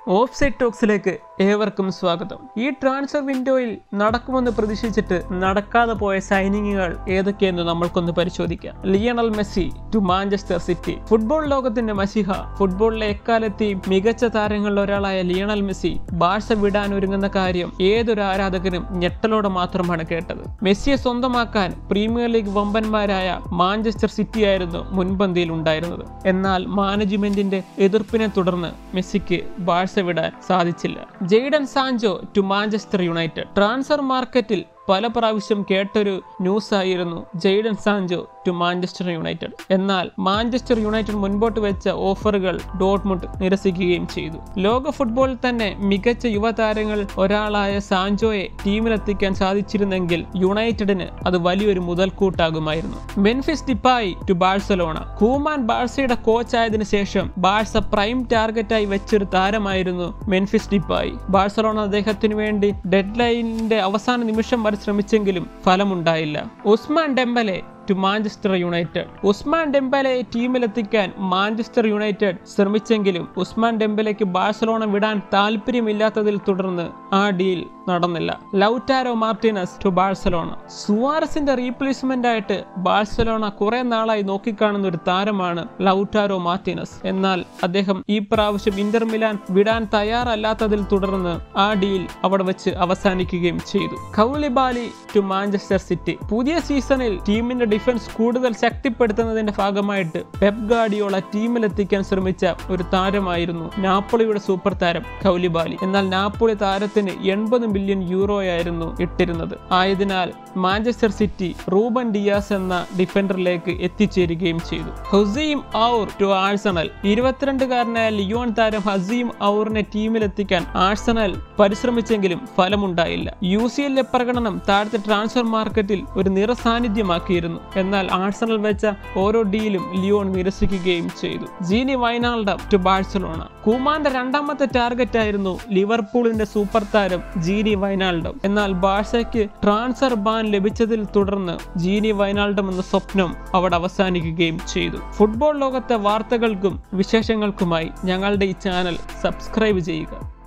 of side ടോക്സിലേക്ക് ഏവർക്കും സ്വാഗതം ഈ ട്രാൻസ്ഫർ വിൻഡോയിൽ നടക്കുമെന്ന് പ്രതീക്ഷിച്ചിട്ട് നടക്കാതെ പോയ സൈനിങ്ങുകൾ ഏതൊക്കെയെന്ന് നമ്മൾക്കൊന്ന് പരിശോധിക്കാം Lionel Messi to Manchester City football ലോകത്തിന്റെ മസിഹ ഫുട്ബോളിലെ എക്കാലത്തെയും മികച്ച താരങ്ങളിൽ ഒരാളായ ലിയണൽ മെസ്സി ബാഴ്സ വിടാൻ ഒരുങ്ങുന്ന കാര്യം ഏതൊരു ആരാധകനും ഞെട്ടലോടെ മാത്രമാണ് കേട്ടത് മെസ്സിയെ സ്വന്തമാക്കാൻ പ്രീമിയർ ലീഗ് വമ്പന്മാരായ മാഞ്ചസ്റ്റർ സിറ്റി ആയിരുന്നു മുൻപന്തിയിൽ ഉണ്ടായിരുന്നത് എന്നാൽ മാനേജ്മെന്റിന്റെ എതിർപ്പിനെ തുടർന്ന് മെസ്സിക്ക് ബാഴ്സ വിടാൻ സാധിച്ചില്ല Jadon Sancho to Manchester United transfer മാർക്കറ്റിൽ പല പ്രാവശ്യം കേട്ടൊരു ന്യൂസ് ആയിരുന്നു Jadon Sancho to Manchester United എന്നാൽ മാഞ്ചസ്റ്റർ യുണൈറ്റഡ് മുൻപോട്ട് വെച്ച ഓഫറുകൾ ഡോട്ട്മുണ്ട് നിരസിക്കുകയും ചെയ്തു ലോക ഫുട്ബോളിൽ തന്നെ മികച്ച യുവതാരങ്ങൾ ഒരാളായ സാഞ്ചോയെ ടീമിലെത്തിക്കാൻ സാധിച്ചിരുന്നെങ്കിൽ യുണൈറ്റഡിന് അത് വലിയൊരു മുതൽക്കൂട്ടാകുമായിരുന്നു Memphis Depay to Barcelona Koeman ബാഴ്സയുടെ കോച്ചായതിനു ശേഷം ബാഴ്സ പ്രൈം ടാർഗറ്റായി വെച്ചൊരു താരമായിരുന്നു മെൻഫിസ് ഡിപ്പായി ബാഴ്സലോണ അദ്ദേഹത്തിന് വേണ്ടി ഡെഡ് ലൈനിന്റെ അവസാന നിമിഷം വരെ ശ്രമിച്ചെങ്കിലും ഫലമുണ്ടായില്ല Ousmane Dembele to Manchester United Ousmane Dembele ടീമിലെത്തിക്കാൻ മാഞ്ചസ്റ്റർ യുണൈറ്റഡ് ശ്രമിച്ചെങ്കിലും ഉസ്മാൻ ഡെമ്പലയ്ക്ക് ബാഴ്സലോണ വിടാൻ താല്പര്യമില്ലാത്തതിൽ തുടർന്ന് ആ ഡീൽ നടന്നില്ല ലൗറ്റാരോ മാർട്ടിനസ് ടു ബാഴ്സലോണ സുവാരസിന്റെ റീപ്ലേസ്മെന്റ് ആയിട്ട് ബാഴ്സലോണ കുറെ നാളായി നോക്കിക്കാണുന്ന ഒരു താരമാണ് ലൗറ്റാരോ മാർട്ടിനസ് എന്നാൽ അദ്ദേഹം ഈ പ്രാവശ്യം ഇന്റർ മിലാൻ വിടാൻ തയ്യാറല്ലാത്തതിൽ തുടർന്ന് ആ ഡീൽ അവിടെ വെച്ച് അവസാനിക്കുകയും ചെയ്തു കൗലിബാലി ടു മാഞ്ചസ്റ്റർ സിറ്റി പുതിയ സീസണിൽ ടീമിന്റെ ഡിഫൻസ് കൂടുതൽ ശക്തിപ്പെടുത്തുന്നതിന്റെ ഭാഗമായിട്ട് പെപ് ഗാഡിയോള ടീമിലെത്തിക്കാൻ ശ്രമിച്ച ഒരു താരമായിരുന്നു നാപ്പോളിയുടെ സൂപ്പർ താരം കൗലിബാലി എന്നാൽ നാപ്പോളി താരത്തിന് എൺപത് മില്യൺ യൂറോയായിരുന്നു ഇട്ടിരുന്നത് ആയതിനാൽ മാഞ്ചസ്റ്റർ സിറ്റി റൂബൻ ഡിയാസ് എന്ന ഡിഫൻഡറിലേക്ക് എത്തിച്ചേരുകയും ചെയ്തു ഹുസീം ഔർ ടു ആഴ്സണൽ ഇരുപത്തിരണ്ടുകാരനായ ലിയോൺ താരം ഹസീം ഔറിനെ ടീമിലെത്തിക്കാൻ ആഴ്സണൽ പരിശ്രമിച്ചെങ്കിലും ഫലമുണ്ടായില്ല യു സി എല്ലിലെ പ്രകടനം താഴത്തെ ട്രാൻസ്ഫർ മാർക്കറ്റിൽ ഒരു നിറസാന്നിധ്യമാക്കിയിരുന്നു എന്നാൽ ആഴ്സണൽ വെച്ച ഓരോ ഡീലും ലിയോൺ നിരസിക്കുകയും ചെയ്തു ജീനി വൈനാൾഡം ടു ബാഴ്സലോണ കുമാന്റെ രണ്ടാമത്തെ ടാർഗറ്റ് ആയിരുന്നു ലിവർപൂളിന്റെ സൂപ്പർ താരം ജീനി വൈനാൾഡം എന്നാൽ ബാഴ്സയ്ക്ക് ട്രാൻസ്ഫർ ബാൻ ലഭിച്ചതിൽ തുടർന്ന് ജീനി വൈനാൾഡം എന്ന സ്വപ്നം അവിടെ അവസാനിക്കുകയും ചെയ്തു ഫുട്ബോൾ ലോകത്തെ വാർത്തകൾക്കും വിശേഷങ്ങൾക്കുമായി ഞങ്ങളുടെ ഈ ചാനൽ സബ്സ്ക്രൈബ് ചെയ്യുക